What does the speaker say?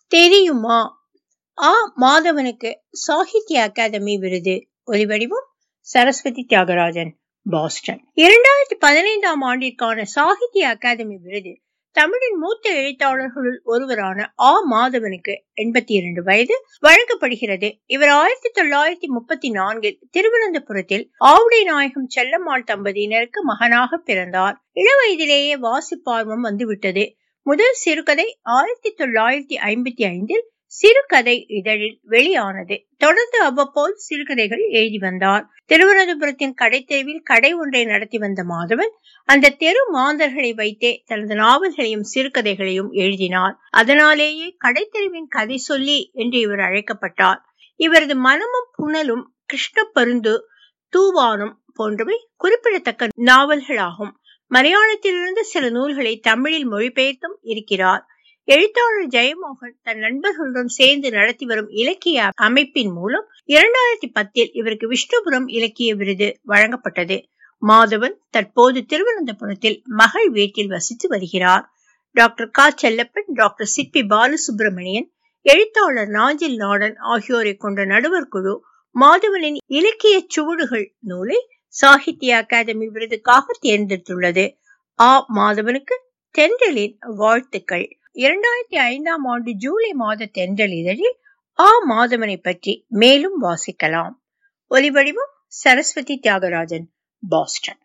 தெரியுமா ஆ மாதவனுக்கு சாகித்ய அகாதமி விருது ஒலிவடிவம் சரஸ்வதி தியாகராஜன் பாஸ்டன் இரண்டாயிரத்தி பதினைந்தாம் ஆண்டிற்கான சாகித்ய அகாதமி விருது தமிழின் மூத்த எழுத்தாளர்களுள் ஒருவரான ஆ மாதவனுக்கு எண்பத்தி இரண்டு வயது வழங்கப்படுகிறது இவர் ஆயிரத்தி தொள்ளாயிரத்தி முப்பத்தி நான்கில் திருவனந்தபுரத்தில் ஆவுடை நாயகம் செல்லம்மாள் தம்பதியினருக்கு மகனாக பிறந்தார் இளவயதிலேயே வாசிப்பார்வம் வந்துவிட்டது முதல் சிறுகதை ஆயிரத்தி தொள்ளாயிரத்தி ஐம்பத்தி ஐந்தில் சிறுகதை இதழில் வெளியானது தொடர்ந்து அவ்வப்போது சிறுகதைகள் எழுதி வந்தார் திருவனந்தபுரத்தின் கடைத்தெருவில் கடை ஒன்றை நடத்தி வந்த மாதவன் அந்த தெரு மாந்தர்களை வைத்தே தனது நாவல்களையும் சிறுகதைகளையும் எழுதினார் அதனாலேயே கடைத்தெருவின் கதை சொல்லி என்று இவர் அழைக்கப்பட்டார் இவரது மனமும் புனலும் கிருஷ்ண பருந்து தூவானும் போன்றவை குறிப்பிடத்தக்க நாவல்களாகும் மலையாளத்திலிருந்து சில நூல்களை தமிழில் மொழிபெயர்த்தும் இருக்கிறார் எழுத்தாளர் ஜெயமோகன் தன் நண்பர்களுடன் சேர்ந்து நடத்தி வரும் இலக்கிய அமைப்பின் மூலம் இரண்டாயிரத்தி பத்தில் இவருக்கு விஷ்ணுபுரம் இலக்கிய விருது வழங்கப்பட்டது மாதவன் தற்போது திருவனந்தபுரத்தில் மகள் வீட்டில் வசித்து வருகிறார் டாக்டர் க செல்லப்பன் டாக்டர் சிற்பி பாலசுப்ரமணியன் எழுத்தாளர் நாஞ்சில் நாடன் ஆகியோரை கொண்ட நடுவர் குழு மாதவனின் இலக்கிய சுவடுகள் நூலை சாகித்ய அகாதமி விருதுக்காக தேர்ந்தெடுத்துள்ளது ஆ மாதவனுக்கு தென்றலின் வாழ்த்துக்கள் இரண்டாயிரத்தி ஐந்தாம் ஆண்டு ஜூலை மாத தென்றல் இதழில் ஆ மாதவனை பற்றி மேலும் வாசிக்கலாம் ஒலிவடிவம் சரஸ்வதி தியாகராஜன் பாஸ்டன்